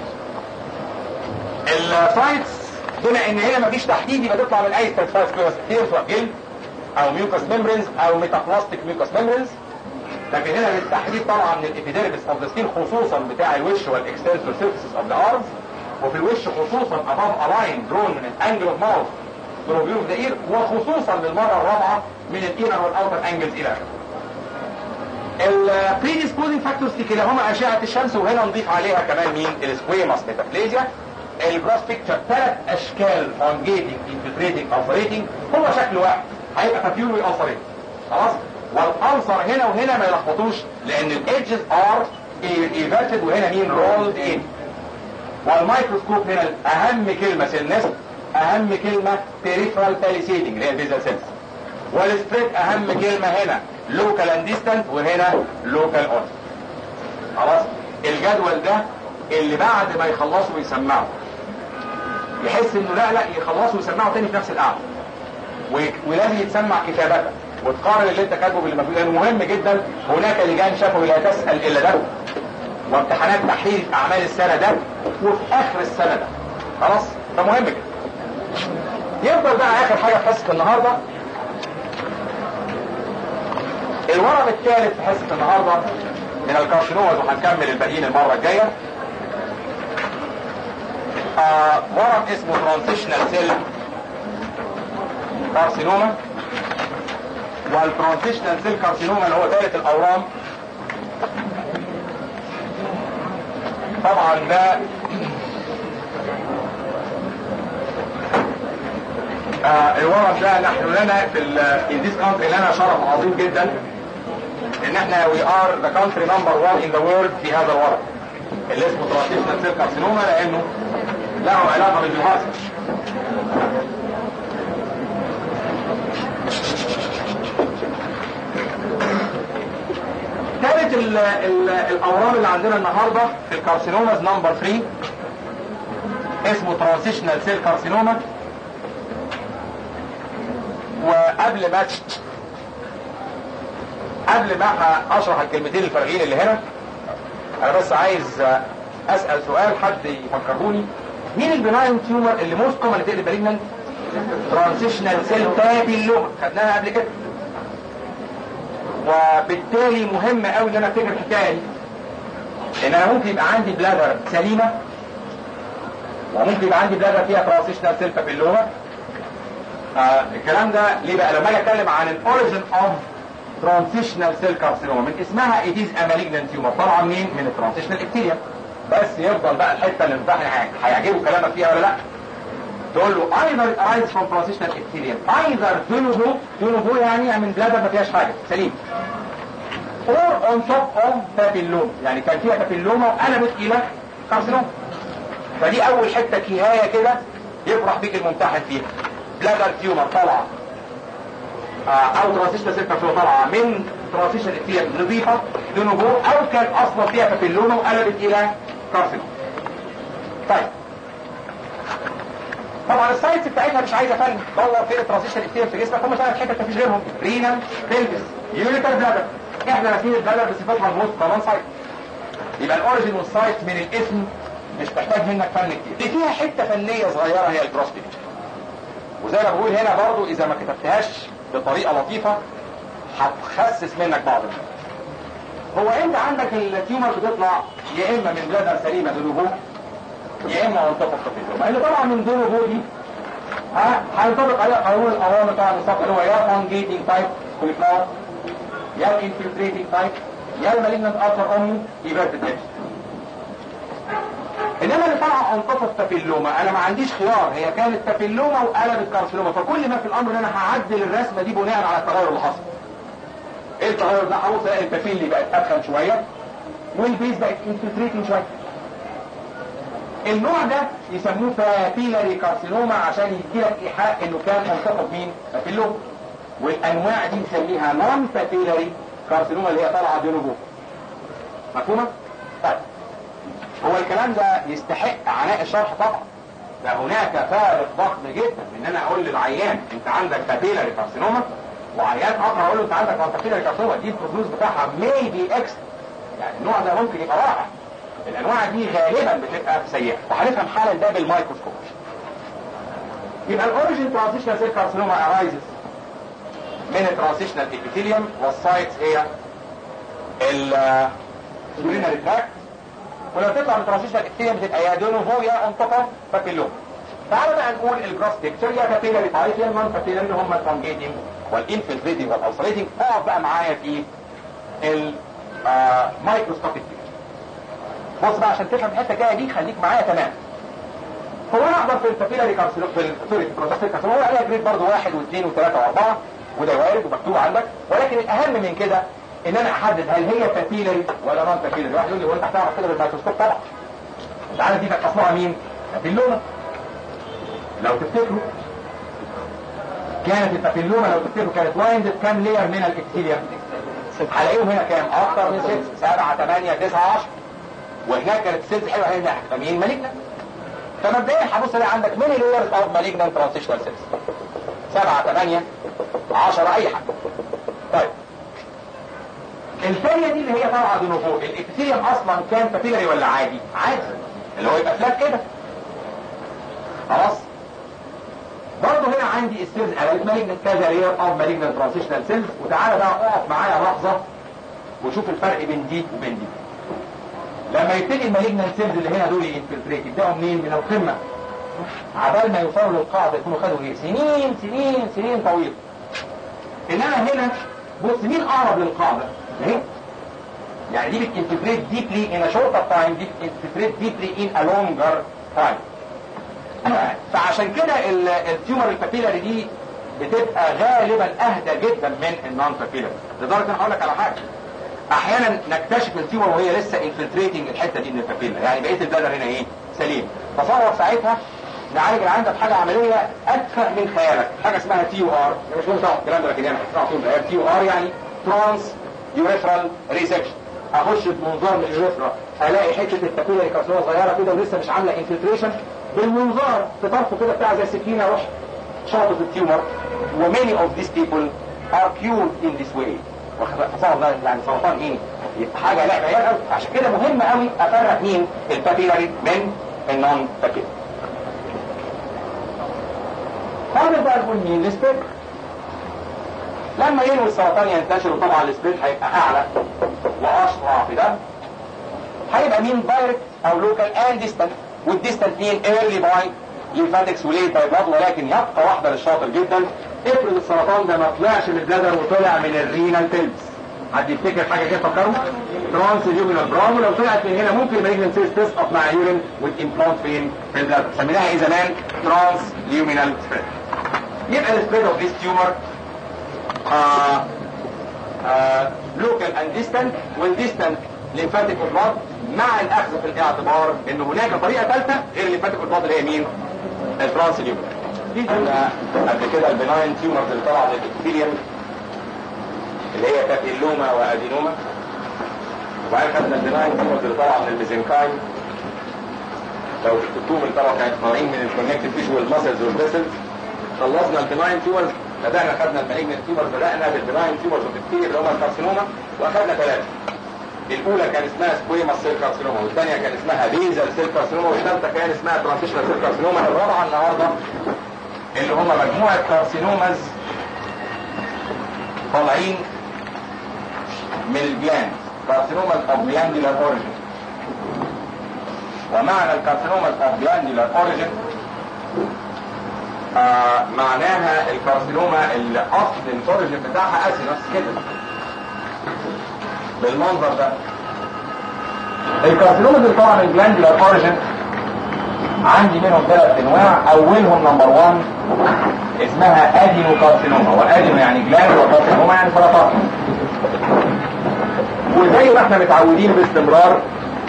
السايتس بما ان هنا مفيش تحديد يبقى تطلع من اي ستريفايد سكويموس ابيثيليوم سواء جلد او ميوكس ميمبرينز او ميتابلاستيك ميوكس ميمبرينز لكن هنا بالتحديد طالعه من الابيديرمس اوف ذا سكين خصوصا بتاع الوش والاكستنسور سيرفيسز اوف ذا ارمز وفي الوش خصوصا above a line drawn من الانجل اوف ماوث بروفيو اوف ذا اير وخصوصا للمره الرابعه من الانر والاوتر انجلز الى اخره. البريديسبوزنج فاكتورز في كلاهما اشعه الشمس وهنا نضيف عليها كمان مين؟ السكويموس ميتافليزيا الجراس بيكتشر ثلاث اشكال فونجيتنج انفلتريتنج الفريتنج هو شكل واحد هيبقى فابيولي الفريت خلاص؟ والالسر هنا وهنا ما يلخبطوش لان الايدجز ار ايفاتد وهنا مين رولد ان والميكروسكوب هنا اهم كلمه سيلنس اهم كلمة peripheral palisading اللي هي البيزل سيلز والسبريد اهم كلمة هنا local and distant وهنا local on خلاص الجدول ده اللي بعد ما يخلصوا يسمعوا يحس انه لا لا يخلصوا ويسمعوا تاني في نفس القعده ولازم يتسمع كتابة وتقارن اللي انت كاتبه باللي مكتوب لانه مهم جدا هناك لجان شفوي لا تسال الا ده وامتحانات تحليل اعمال السنه ده وفي اخر السنه ده خلاص ده مهم جدا يفضل بقى اخر حاجه في حصه النهارده الورم الثالث في حصه النهارده من الكارسينومز وهنكمل الباقيين المره الجايه آه ورم اسمه ترانزيشنال سيل كارسينوما والترانزيشنال سيل كارسينوما اللي هو ثالث الاورام طبعا ده آه الورم ده نحن لنا في in this country لنا شرف عظيم جدا ان احنا we are the country number one in the world في هذا الورم اللي اسمه ترانزيشنال سيل كارسينوما لانه له علاقه بالجهاز ثالث ال ال الاورام اللي عندنا النهارده في الكارسينوماز نمبر 3 اسمه ترانزيشنال سيل كارسينوما وقبل ما قبل ما اشرح الكلمتين الفارغين اللي هنا انا بس عايز اسال سؤال حد يفكروني مين البناين تيومر اللي موست كومن تقلب بريجننت ترانزيشنال سيل بابيلوما خدناها قبل كده وبالتالي مهم قوي ان انا افتكر الحكايه دي ان انا ممكن يبقى عندي بلادر سليمه وممكن يبقى عندي بلادر فيها ترانزيشنال سيل بابيلوما آه الكلام ده ليه بقى لما اجي اتكلم عن الاوريجن اوف ترانزيشنال سيل كارسينوما من اسمها it is a malignant tumor طالعه منين من الترانزيشنال ابتيريا بس يفضل بقى الحته اللي الامتحان هيعجبه كلامك فيها ولا لا تقول له either it arises from transitional epithelium either de novo de novo يعني من بلادر ما فيهاش حاجه سليم or on top of papilloma يعني كان فيها papilloma وقلبت الى كارسينوما فدي اول حته كهايه كده يفرح بيك الممتحن فيها بلادر تيومر طالعه او ترانزيشنال سيل كارسينوما طالعه من ترانزيشنال ابتيريم نظيفه de novo او كان اصلا فيها papilloma وقلبت الى كارسينوما طيب طبعا السايتس بتاعتها مش عايزه فن دور فين الترانزيشن ابتيريم في جسمك هم ثلاث حتت مفيش غيرهم رينال بيلفس يونيتر بلادر احنا راسمين البلادر بصفتها الموست كومن سايت يبقى الاوريجن والسايت من الاسم مش محتاج منك فن كتير دي فيها حته فنيه صغيره هي البروستيت وزي ما بقول هنا برضو اذا ما كتبتهاش بطريقه لطيفه هتخسس منك بعض الناس هو انت عندك التيومر بتطلع يا اما من بلادر سليمه دونوفو يا اما منطقه التفيزيوم اللي طبعا من دونوفو دي هينطبق عليها قانون الاوامر بتاع المصاب اللي هو يا فانجيتنج تايب كوليفلاور يا الانفلتريتنج تايب يا المالجنت التر اومي ايفيرتد اكس انما اللي طلع انطفى التابيلوما انا ما عنديش خيار هي كانت تابيلوما وقلبت كارسينوما فكل ما في الامر ان انا هعدل الرسمه دي بناء على التغير اللي حصل ايه التغير ده هبص الاقي البابيلي بقت ادخن شويه والبيز بقت انفلتريتنج شويه النوع ده يسموه بابيلاري كارسينوما عشان يديلك ايحاء انه كان منتقد مين بابيلوما والانواع دي نسميها نون بابيلاري كارسينوما اللي هي طالعه دينوفو مفهومه؟ طيب هو الكلام ده يستحق عناء الشرح طبعا ده هناك فارق ضخم جدا ان انا اقول للعيان انت عندك بابيلاري كارسينوما وعيان اخر اقول له انت عندك بابيلاري كارسينوما دي البروجنوز بتاعها ميبي اكس يعني النوع ده ممكن يبقى رائع الانواع دي غالبا بتبقى سيئه وهنفهم حالا ده بالمايكروسكوب يبقى الاوريجين ترانزيشنال سيل كارسينوما ارايزز من الترانزيشنال ابيثيليوم والسايتس هي اليورينري تراكت ولو تطلع من الترانزيشنال ابيثيليوم بتبقى يا دونوفو يا انطقه بابيلوم تعالوا بقى نقول الجروس بيكتشر يا بابيلاري تايب يا نون بابيلاري اللي هم الفانجيتنج والانفلتريتنج والاوسريتنج اقف بقى معايا في المايكروسكوبيك بص بقى عشان تفهم الحته الجايه دي خليك معايا تمام هو انا اقدر في البابيلاري كارسينوما في سوري في البروستاتيك كارسينوما هو عليها جريد برضه واحد واثنين وثلاثه واربعه وده وارد ومكتوب عندك ولكن الاهم من كده ان انا احدد هل هي بابيلاري ولا نون بابيلاري واحد يقول لي هو انت هتعرف كده بالميكروسكوب طبعا انت عارف دي كانت اصلها مين؟ بابيلوما لو تفتكروا كانت البابيلوما لو تفتكروا كانت وايندد كام لير من الابثيليوم هلاقيهم هنا كام؟ اكتر من 6 7 8 9 10 وهناك كانت السيلز حلوه هنا مين مالجنا فمبدئيا هبص الاقي عندك ميني لايرز اوف مالجنان ترانزيشنال سيلز 7 8 10 اي حاجه طيب الثانيه دي اللي هي طالعه دينوفو الابيثيليوم اصلا كان بابيلاري ولا عادي؟ عادي اللي هو يبقى فلات كده خلاص برضه هنا عندي السيلز قلبت مالجنان كذا لير اوف مالجنان ترانزيشنال سيلز وتعالى بقى اقف معايا لحظه وشوف الفرق بين دي وبين دي لما يبتدي المالجنان سيلز اللي هنا دول ينفلتريت يبداوا منين من القمه عبال ما يوصلوا للقاعده يكونوا خدوا ايه سنين سنين سنين طويله انما هنا بص مين اقرب للقاعده اهي يعني دي بتنفلتريت ديبلي ان شورتر تايم دي بتنفلتريت ديبلي ان ا لونجر تايم فعشان كده التيومر البابيلاري دي بتبقى غالبا اهدى جدا من النون بابيلاري لدرجه انا هقول لك على حاجه احيانا نكتشف التيومر وهي لسه انفلتريتنج الحته دي من البابيلا يعني بقيه البلدر هنا ايه سليم تصور ساعتها نعالج العيان ده بحاجه عمليه ادفع من خيالك حاجه اسمها تي يو ار مش مهم طبعا الكلام ده لكن انا هسمعه طول ده تي يو ار يعني ترانس يوريثرال ريسكشن اخش بمنظار من اليوريثرا الاقي حته البابيلا كارسينوما صغيره كده ولسه مش عامله انفلتريشن بالمنظار في طرفه كده بتاع زي السكينه اروح شاطط التيومر وماني اوف ذيس بيبل ار كيورد ان ذيس واي تصور ده يعني سرطان ايه حاجه لا عيال قوي عشان كده مهم قوي افرق مين البابيلاري من النون بابيلاري فاضل بقى نقول مين السبيد لما ينوي السرطان ينتشر طبعا السبيد هيبقى اعلى واسرع في ده هيبقى مين دايركت او لوكال اند ديستنت والديستنت مين ايرلي باي ليمفاتكس وليت باي بلاد ولكن يبقى واحده للشاطر جدا افرض السرطان ده ما طلعش من البلدر وطلع من الرينال بيلز حد يفتكر حاجه كده فكروا ترانس اليومينال برافو لو طلعت من هنا ممكن المالجنان سيلز تسقط مع يورين والامبلانت فين في البلدر سميناها ايه زمان ترانس يومينال سبريد يبقى السبريد اوف ذيس تيومر لوكال اند ديستنت والديستنت ليمفاتيك بلاد مع الاخذ في الاعتبار ان هناك طريقه ثالثه غير الليمفاتيك بلاد اللي هي مين؟ الترانس اليومينال دي قبل كده البناين تيومرز اللي طالعه من الابيثيليوم اللي هي بابيلوما وادينوما وبعدين خدنا البناين تيومرز اللي طالعه من الميزنكايم لو شفتوهم اللي طلعوا كانت طالعين من الكونكتيف تيشو والماسلز والفيسلز خلصنا البناين تيومرز بدانا خدنا المالجنت تيومرز بدانا بالبناين تيومرز والبكتيريا اللي هم الكارسينوما واخدنا ثلاثه الاولى كان اسمها سكويما سيل كارسينوما والثانيه كان اسمها بيزل سيل كارسينوما والثالثه كان اسمها ترانسيشنال سيل كارسينوما الرابعه النهارده اللي هم مجموعه كارسينوماز طالعين من الجلاند كارسينوما اوف جلاندولار اوريجن ومعنى الكارسينوما اوف جلاندولار اوريجن آه معناها الكارسينوما اللي اصل الاوريجن بتاعها اسينوس كده بالمنظر ده الكارسينوما اللي طالعه من جلاندولار اوريجن عندي منهم ثلاث انواع اولهم نمبر 1 اسمها ادينو كارسينوما وادينو يعني جلاند وكارسينوما يعني سرطان وزي ما احنا متعودين باستمرار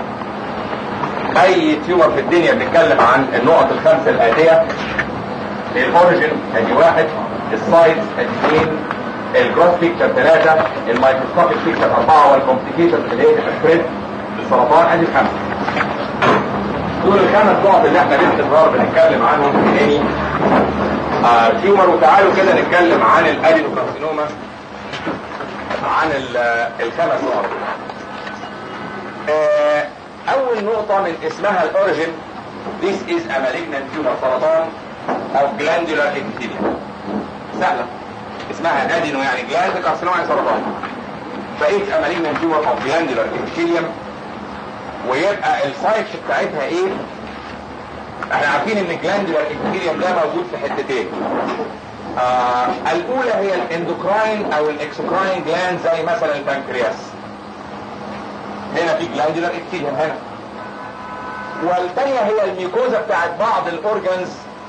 اي تيومر في الدنيا بنتكلم عن النقط الخمسه الاتيه الاوريجن ادي واحد السايز ادي اثنين الجروس بيكتشر ثلاثه الميكروسكوبيك بيكتشر اربعه والكومبليكيشنز اللي هي السبريد السرطان ادي خمسه دول الخمس نقط اللي احنا باستمرار بنتكلم عنهم تاني آه تيومر وتعالوا كده نتكلم عن الادينوكارسينوما عن الخمس نقط آه اول نقطة من اسمها الاوريجن This is a malignant tumor سرطان او glandular epithelium سهلة اسمها ادينو يعني جلاند كارسينوما يعني سرطان فايه a malignant tumor of glandular epithelium ويبقى السايت بتاعتها ايه احنا عارفين ان الجلاندولار ابيثيليوم ده موجود في حتتين آه الاولى هي الاندوكراين او الاكسوكراين جلاند زي مثلا البنكرياس هنا في جلاندولار ابيثيليوم هنا والثانية هي الميكوزا بتاعت بعض الاورجنز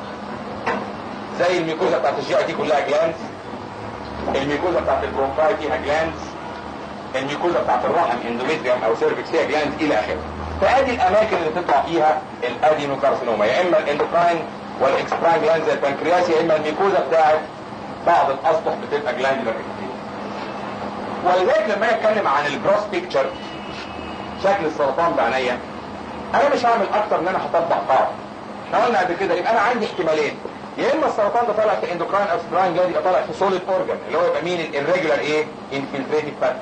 زي الميكوزا بتاعت الجي دي كلها جلاندز الميكوزا بتاعت البرونكاي فيها جلاندز الميكوزا بتاعت الرحم اندوميتريوم او سيرفكس فيها جلاند الى اخره فادي الاماكن اللي تطلع فيها الادينوكارسينوما يا اما الاندوكراين والاكسبراين جلاند زي البنكرياس يا اما الميكوزا بتاعت بعض الاسطح بتبقى جلاندولار ولذلك لما اتكلم عن الجروس بيكتشر شكل السرطان بعينيا انا مش هعمل اكتر ان انا هطبق قاعده احنا قلنا قبل كده يبقى انا عندي احتمالين يا اما السرطان ده طالع في اندوكراين او سبراين جلاند يبقى طالع في سوليد اورجان اللي هو يبقى مين الريجولار ايه انفلتريتيف باترن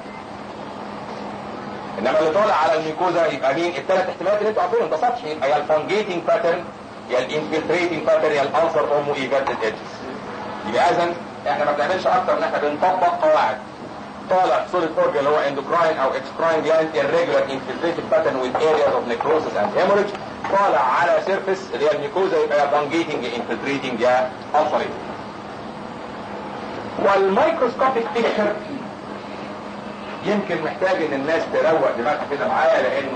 انما اللي طالع على الميكوزا يبقى مين الثلاث احتمالات اللي انتوا عارفينهم ده سطحي يبقى يا الفانجيتنج باترن يا الانفلتريتنج باترن يا الالسر اومو ايفيرتد ايدجز يبقى اذا احنا ما بنعملش اكتر ان احنا بنطبق قواعد طالع solid organ اللي هو endocrine او exocrine gland irregular infiltrated pattern with areas of necrosis and hemorrhage طالع على surface اللي هي الميكوزا يبقى يا fungating يا infiltrating يا ulcerating والميكروسكوبيك بيكتشر يمكن محتاج ان الناس تروق دماغها كده معايا لانه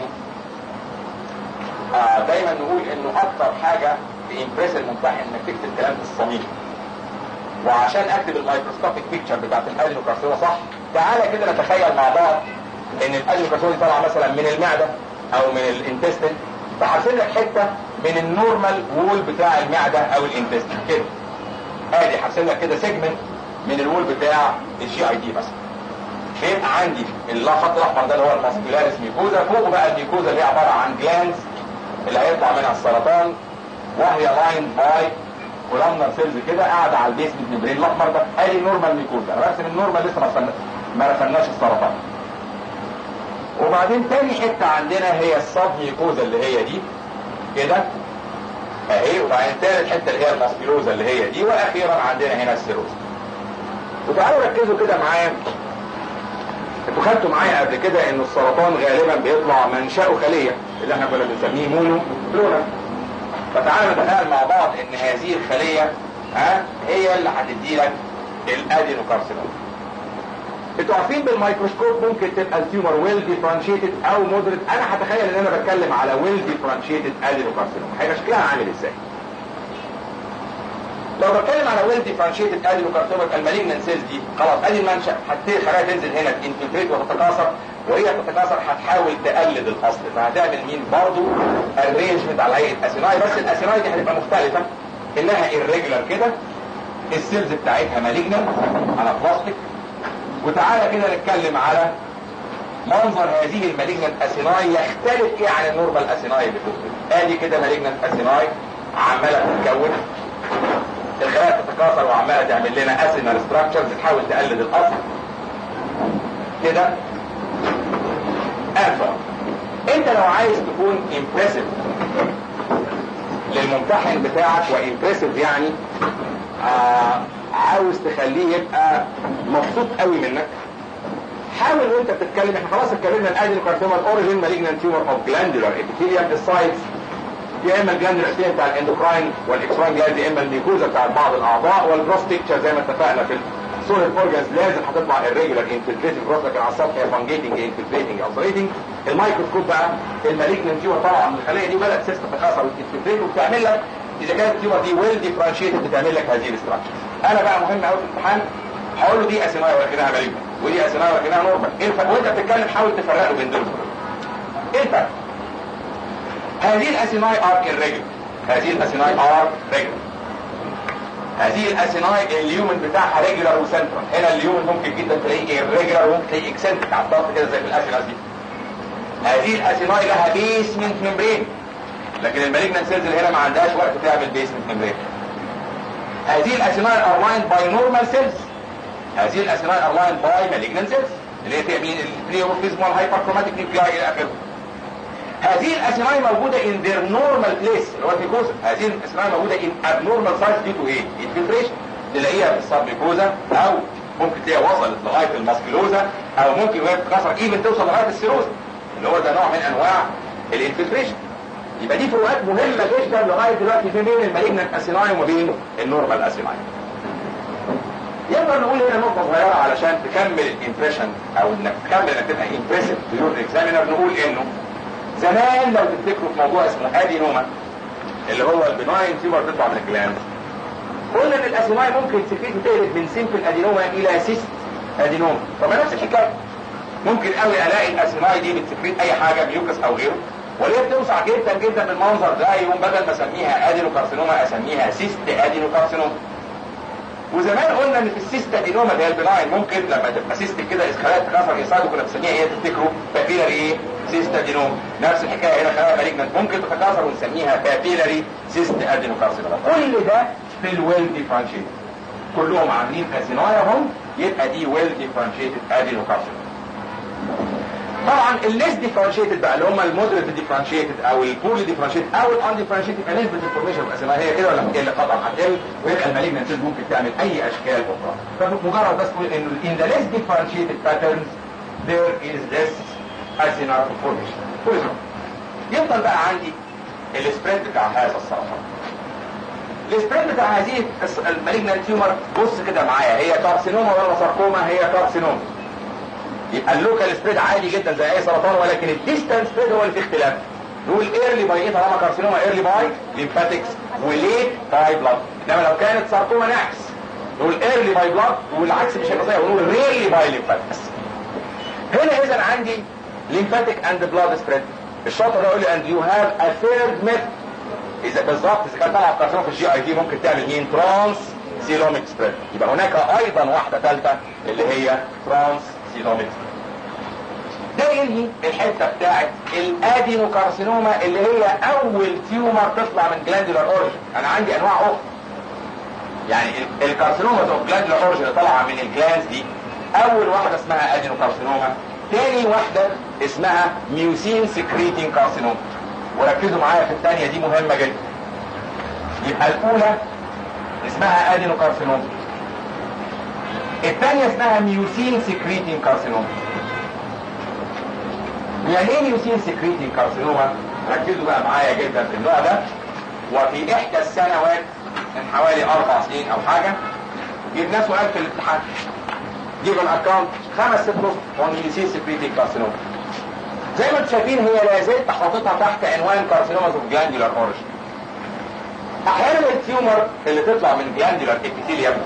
آه دايما نقول انه اكتر حاجه بيمبرس الممتحن انك تكتب كلام في الصميم وعشان اكتب الميكروسكوبيك بيكتشر بتاعت الادينوكارسينوما صح تعالى كده نتخيل مع بعض ان الادينوكارسينوما دي طالعه مثلا من المعده او من الانتستين فحاسين لك حته من النورمال وول بتاع المعده او الانتستين كده ادي حاسين لك كده سيجمنت من الوول بتاع الجي اي دي مثلا بيبقى عندي الخط الاحمر ده اللي هو الماسكولاريس ميكوزا فوقه بقى الميكوزا اللي هي عباره عن جلانز اللي هيطلع منها السرطان وهي لاين باي كولامنر سيلز كده قاعده على البيسمنت ميمبرين الاحمر ده ادي نورمال ميكوزا انا برسم النورمال لسه ما رسمناش ما رسمناش السرطان وبعدين تاني حته عندنا هي الصاب ميكوزا اللي هي دي كده اهي وبعدين تالت حته اللي هي الماسكيلوزا اللي هي دي واخيرا عندنا هنا السيروزا وتعالوا ركزوا كده معايا انتوا خدتوا معايا قبل كده ان السرطان غالبا بيطلع منشأه خليه اللي احنا كنا بنسميه مونو كلونال فتعالوا نتخيل مع بعض ان هذه الخليه ها هي اللي هتدي لك الادينوكارسينوما انتوا عارفين بالميكروسكوب ممكن تبقى التيومر ويل ديفرنشيتد او مودريت انا هتخيل ان انا بتكلم على ويل ديفرنشيتد ادينوكارسينوما هيبقى شكلها عامل ازاي لو بتكلم على ويل ديفرنشيتد ادينوكارسينوما المالجنان سيلز دي خلاص ادي المنشا هتبتدي خلايا تنزل هنا تنفلتريت وتتكاثر وهي تتكاثر هتحاول تقلد الاصل فهتعمل مين برضه ارينجمنت على هيئه اسيناي بس الاسيناي دي هتبقى مختلفه انها irregular كده السيلز بتاعتها مالجنان على بلاستيك وتعالى كده نتكلم على منظر هذه المالجنان اسيناي يختلف ايه عن النورمال اسيناي اللي فوق ادي كده مالجنان اسيناي عماله تتكون الخلايا تتكاثر وعماله تعمل لنا اسينال ستراكشرز بتحاول تقلد الاصل كده الفا انت لو عايز تكون امبرسيف للممتحن بتاعك وامبرسيف يعني آه عاوز تخليه يبقى مبسوط قوي منك حاول وانت بتتكلم احنا خلاص اتكلمنا الادينوكارسيوما الاوريجين مالجنان تيومر اوف جلاندولار ابيثيليوم السايتس يا اما الجلاندولار ابيثيليوم بتاع الاندوكراين والاكسراين جلاند يا اما الميكوزا بتاع بعض الاعضاء والجروس بيكتشر زي ما اتفقنا في السوليد اورجانز لازم هتطلع الريجولار انفلتريتنج جروس لكن على السطح هي فانجيتنج انفلتريتنج اوبريتنج الميكروسكوب بقى المالجنان تيومر طالعه من الخليه دي وبدات سيستم تتكاثر وتنفلتريت وبتعمل لك اذا كانت التيومر دي ويل ديفرنشيتد بتعمل لك هذه الاستراكشر انا بقى مهم قوي في الامتحان هقول له دي اسيناي ولكنها مالجنان ودي اسيناي ولكنها نورمال ايه الفرق وانت بتتكلم حاول تفرق له بين دول ايه الفرق هذه الاسيناي ار irregular هذه الاسيناي ار regular هذه الاسيناي اليومن بتاعها ريجولار وسنترال هنا اليومن ممكن جدا تلاقيه irregular وممكن تلاقيه اكسنتريك على الطرف كده زي في الاسيناي دي هذه الاسيناي لها بيسمنت ممبرين لكن المالجنان سيلز اللي هنا ما عندهاش وقت تعمل بيسمنت ممبرين هذه الاسيناي ار لاين باي نورمال سيلز هذه الاسيناي ار لاين باي مالجنان سيلز اللي هي تعمل البليومورفيزم والهايبركروماتيك نيوكلاي الى اخره هذه الاسيناي موجوده in their normal place اللي هو الجلوكوز هذه الاسيناي موجوده in abnormal size due to ايه؟ infiltration تلاقيها في السبليكوزا او ممكن تلاقيها وصلت لغايه الماسكيلوزا او ممكن وهي بتتكسر ايفن توصل لغايه السيروزا اللي هو ده نوع من انواع الانفلتريشن يبقى دي فروقات مهمه جدا لغايه دلوقتي في بين المالجنت اسيناي وما بين النورمال اسيناي يقدر نقول هنا نقطه صغيره علشان تكمل الامبريشن او انك تكمل انك تبقى امبريسيف تو يور اكزامينر نقول انه زمان لو تفتكروا في موضوع اسمه ادينوما اللي هو البناين تيومر بتطلع من الجلاند قلنا ان الاسيناي ممكن سكريته تقلب من سيمبل ادينوما الى سيست ادينوما طب نفس الحكايه ممكن قوي الاقي الاسيناي دي بتسكريت اي حاجه ميوكس او غيره وليه بتوسع جدا جدا بالمنظر ده يقوم بدل ما اسميها ادينوكارسينوما اسميها سيست ادينوكارسينوما وزمان قلنا ان في السيست ادينوما اللي هي البناين ممكن لما تبقى سيست كده اسخالات تكسر يصعد كنا بنسميها ايه تفتكروا بابيلاري ايه سيست ادينوما نفس الحكايه هنا خلايا مالجنت ممكن تتكاثر ونسميها بابيلاري سيست ادينوكارسينوما كل ده في الويل ديفرنشيت كلهم عاملين اسينايا هم يبقى دي ويل ديفرنشيتد ادينوكارسينوما طبعا الليس ديفرنشيتد بقى اللي هم المودريت ديفرنشيتد او البول ديفرنشيتد او الان ديفرنشيتد يبقى نسبه الفورميشن بس ما هي كده ولا هتقل قطعا هتقل ويبقى المالجنت سيلز ممكن تعمل اي اشكال اخرى فمجرد بس تقول انه in the less differentiated patterns there is less acinar formation كل سنة. يفضل بقى عندي السبريد بتاع هذا السرطان السبريد بتاع هذه المالجنت تيومر بص كده معايا هي كارسينوما ولا ساركوما هي كارسينوما يبقى اللوكال سبريد عادي جدا زي اي سرطان ولكن الديستانس سبريد هو اللي فيه اختلاف نقول ايرلي باي ايه طالما كارسينوما ايرلي باي ليمفاتكس وليت باي بلاد انما لو كانت ساركوما نعكس نقول ايرلي باي بلاد والعكس مش هيبقى صحيح ونقول ريرلي باي ليمفاتكس هنا اذا عندي ليمفاتيك اند بلاد سبريد الشاطر ده يقول لي اند يو هاف ا ثيرد ميثود اذا بالظبط اذا كان طلع كارسينوما في الجي اي تي ممكن تعمل مين ترانس سيلوميك سبريد يبقى هناك ايضا واحده ثالثه اللي هي ترانس سيلوميك ده ينهي الحته بتاعت الادينوكارسينوما اللي هي اول تيومر تطلع من جلاندولار اوريجن انا عندي انواع اخرى يعني الكارسينوما اوف جلاندولار اوريجن اللي طالعه من الجلاندز دي اول واحده اسمها ادينوكارسينوما تاني واحده اسمها ميوسين سكريتين كارسينوما وركزوا معايا في الثانيه دي مهمه جدا يبقى الاولى اسمها ادينوكارسينوما الثانيه اسمها ميوسين سكريتين كارسينوما يعني ايه ميوسين سكريتين كارسينوما ركزوا بقى معايا جدا في النوع ده وفي احدى السنوات من حوالي اربع سنين او حاجه جبنا سؤال في الامتحان جيب الاكونت خمس ست نص اون ميوسين سكريتين كارسينوما زي ما انتم شايفين هي لا زلت حاططها تحت عنوان كارسينوما اوف جلاندولار اوريجن احيانا التيومر اللي تطلع من جلاندولار ابيثيليوم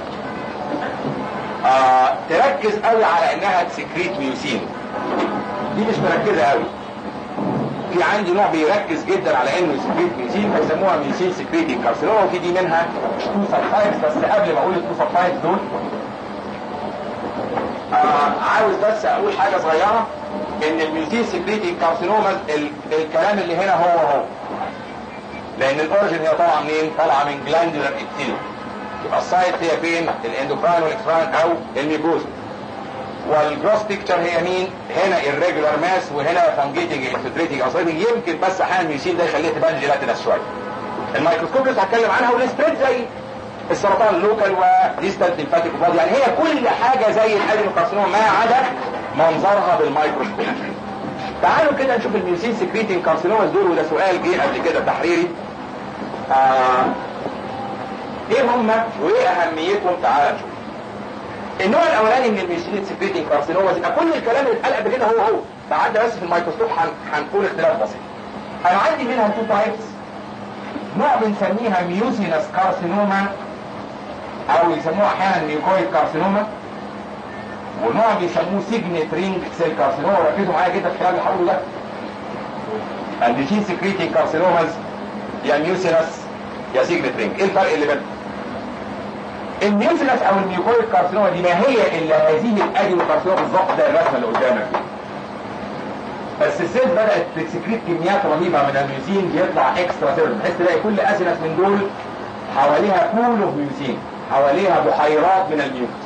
آه تركز قوي على انها تسكريت ميوسين دي مش مركزه قوي في عندي نوع بيركز جدا على انه سكريت ميوسين فيسموها ميوسين سكريتنج كارسينوما وفي دي منها تو سبتايبس بس قبل ما اقول التو سبتايبس دول آه عاوز بس اقول حاجه صغيره ان الميوسين سكريتنج كارسينوما الكلام اللي هنا هو هو لان الاوريجن هي طالعه منين؟ طالعه من جلاندولار ابتيليوم يبقى السايت هي فين؟ الاندوكراين والاكستراين او الميكوز والجروس بيكتشر هي مين؟ هنا الريجولار ماس وهنا فانجيتنج انفلتريتنج او يمكن بس احيانا الميوسين ده يخليها تبان جيلاتينس شويه. الميكروسكوب لسه هتكلم عنها والسبريد زي السرطان اللوكال وديستال ليمفاتيك وباد يعني هي كل حاجه زي الادينوكارسينوما ما عدا منظرها بالميكروسكوب. تعالوا كده نشوف الميوسين سكريتنج كارسينوماز دول وده سؤال جه قبل كده تحريري. آه ايه هم وايه اهميتهم تعالى نشوف. النوع الاولاني من الميوسين سكريتنج كارسينوماز يبقى كل الكلام اللي اتقال قبل كده هو هو بعد بس في الميكروسكوب هنقول اختلاف بسيط. انا عندي منها تو تايبس نوع بنسميها ميوسينس كارسينوما او يسموها احيانا ميوكويد كارسينوما ونوع بيسموه سيجنت رينج سيل كارسينوما ركزوا معايا جدا في الكلام اللي هقوله ده الديشين سكريتنج كارسينوماز يا ميوسينس يا سيجنت رينج ايه الفرق اللي بينهم الميوسينس او الميوكويد كارسينوما دي ما هي الا هذه الاديو كارسينوما بالظبط ده الرسمه اللي قدامك دي بس السيل بدات تسكريت كميات رهيبه من الميوسين بيطلع اكسترا سيل بحيث تلاقي كل اسينس من دول حواليها كول اوف ميوسين حواليها بحيرات من الميوكس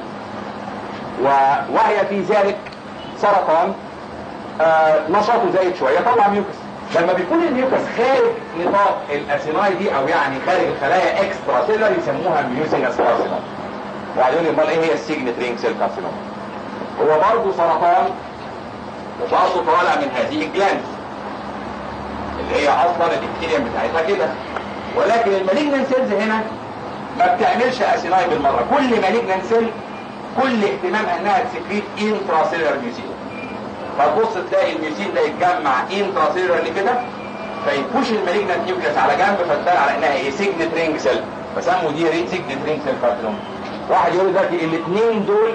و... وهي في ذلك سرطان آه نشاطه زايد شويه طلع ميوكس لما بيكون الميوكس خارج نطاق الاسيناي دي او يعني خارج الخلايا اكسترا سيلر يسموها ميوسينس كارسينوما وبعدين امال ايه هي السيجنت رينج سيل كارسينوما هو برضه سرطان وبرضه طالع من هذه الجلاند اللي هي اصلا الابتيريم بتاعتها كده ولكن المالجنان سيلز هنا ما بتعملش اسيناي بالمره كل مالجنان سيل كل اهتمامها انها تسكريت انترا سيلر ميوسين فتبص تلاقي الميوسين ده يتجمع انترا سيلر كده فيبوش المالجنان نيوكليس على جنب فتبان على انها ايه سيجنت رينج سيل فسموا دي ريت سيجنت رينج سيل كارسينوما واحد يقول دلوقتي الاثنين دول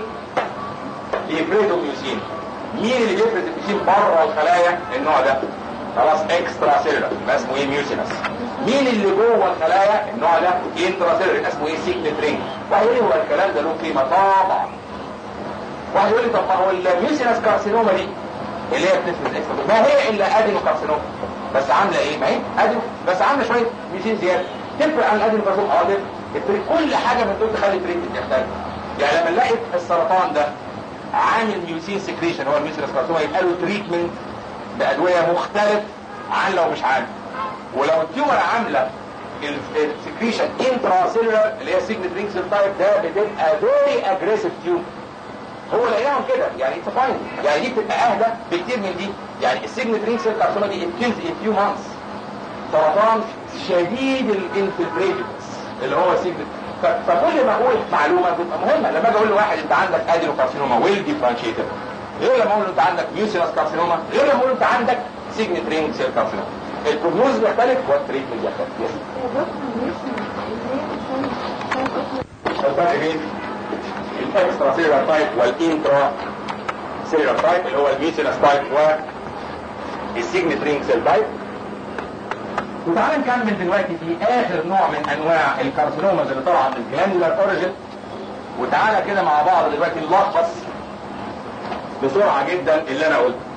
يفرزوا ميوسين مين اللي بيفرز الميوسين بره الخلايا النوع ده خلاص اكسترا سيلر يبقى اسمه ايه ميوسينس مين اللي جوه الخلايا النوع ده انترا سيلر اسمه ايه سيجنت رينج واحد يقول لي هو الكلام ده له قيمه طبعا واحد يقول لي طب ما هو الميوسينس كارسينوما دي اللي هي بتفرز اكسترا ما هي الا ادينو كارسينوما بس عامله ايه ما هي ادينو بس عامله شويه ميوسين زياده تفرق عن الادينو كارسينوما اه تفرق كل حاجه من دول تخلي التريتمنت يختلف يعني لما نلاقي السرطان ده عن الميوسين سكريشن هو الميوسين كارسينوما يبقى له تريتمنت بادويه مختلف عن لو مش عامل ولو التيومر عامله السكريشن انترا سيلولار اللي هي سيجنت رينج سيل تايب ده بتبقى فيري اجريسيف تيومر هو لقيناهم كده يعني اتس فاين يعني دي بتبقى اهدى بكتير من دي يعني السيجنت رينج سيل كارسينوما دي ات كيلز ان فيو مانثس سرطان شديد الانفلتريتس اللي هو سيجنت فكل ما اقول معلومه بتبقى مهمه لما اجي اقول لواحد انت عندك ادينو كارسينوما ويل ديفرنشيتد غير لما اقول له انت عندك ميوسينس كارسينوما غير لما اقول له انت عندك سيجنت رينج سيل كارسينوما البروجنوز بيختلف والتريتمنت بيختلف الفرق بين الاكسترا سيلولار تايب والانترا سيلولار تايب اللي هو الميوسينس تايب والسيجنت رينج سيل تايب وتعالى نكمل دلوقتي في اخر نوع من انواع الكارسينوماز اللي طالعه من الجلاندولار اوريجن وتعالى كده مع بعض دلوقتي نلخص بسرعه جدا اللي انا قلته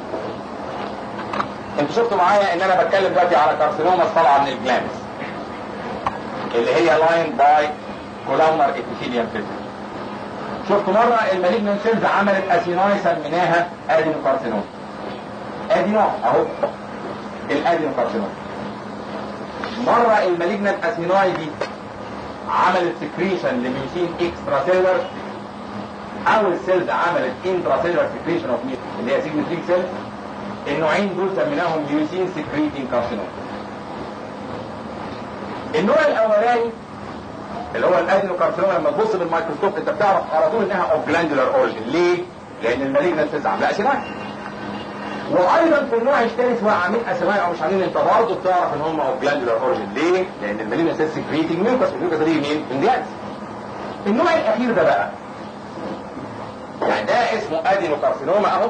انتوا شفتوا معايا ان انا بتكلم دلوقتي على كارسينوماز طالعه من الجلاندز اللي هي لاين باي كولامنر ابيثيليوم فيلتر شفتوا مره المالجنان سيلز عملت اسيناي سميناها ادينو كارسينوما ادي نوع اهو الادينو كارسينوما مرة المالجنان اسيناي دي عملت سكريشن لميوسين اكسترا سيلر او السيلز عملت انترا سيلر سكريشن اوف اللي هي سيجنتريك سيلز النوعين دول سميناهم ميوسين سكريتنج كارسينوما النوع الاولاني اللي هو الادينو كارسينوما لما تبص بالميكروسكوب انت بتعرف على طول انها اوف جلاندولار اوريجن ليه؟ لان المالجنان سيلز عامله اسيناي وايضا في النوع الثالث سواء عاملين اسماء او مش عاملين انت برضه بتعرف ان هم اوف جلاندولار اوريجن ليه؟ لان المالين اساس سكريتنج ميوكس والميوكس دي مين؟ من جلاندز. النوع الاخير ده بقى يعني ده اسمه ادينو كارسينوما اهو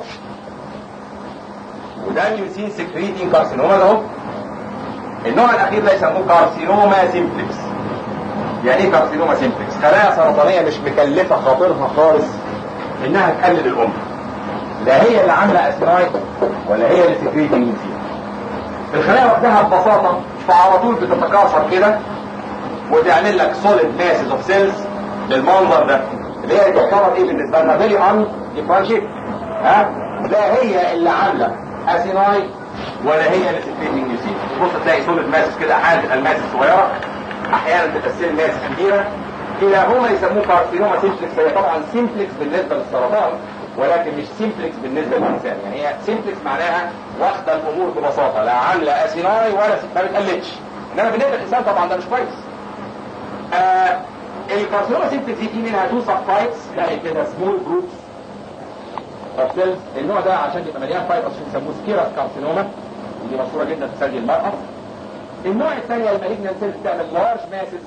وده ميوسين سكريتنج كارسينوما اهو النوع الاخير ده يسموه كارسينوما سيمبلكس يعني ايه كارسينوما سيمبلكس؟ خلايا سرطانيه مش مكلفه خاطرها خالص انها تقلل الام لا هي اللي عامله اسماي ولا هي اللي سكريتنج فيها الخلايا واخدها ببساطه فعلى طول بتتكاثر كده وتعمل لك سوليد ماسز اوف سيلز بالمنظر ده اللي هي تعتبر ايه بالنسبه لنا فيري ان ديفرنشيت ها لا هي اللي عامله اسيناي ولا هي اللي سكريتنج يوسين تبص تلاقي سوليد ماسز كده احيانا تبقى الماسز صغيره احيانا تبقى السيل ماسز كبيره كلاهما يسموه كارسينوما سيمبلكس هي طبعا سيمبلكس بالنسبه للسرطان ولكن مش سيمبلكس بالنسبه للانسان يعني هي سيمبلكس معناها واخده الامور ببساطه لا عامله اسيناي ولا ما بتقلدش انما بالنسبه للانسان طبعا ده مش كويس آه الكارسينوما سيمبلكس دي في منها تو سب تايبس تلاقي كده سمول جروبس اوف سيلز النوع ده عشان يبقى مليان فايبرز بيسموه سكيراس كارسينوما ودي مشهوره جدا في ثدي المراه النوع الثاني المالجنان سيلز بتعمل لارج ماسز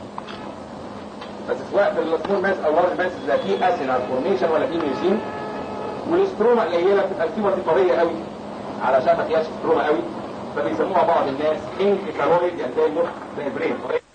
بس سواء في السمول ماس او لارج ماس لا في اسينال فورميشن ولا في ميوسين والاستروما قليله بتبقى الكيمو طريه قوي علشان ما فيهاش استروما قوي فبيسموها بعض الناس انكيكالويد يعني زي المخ زي البرين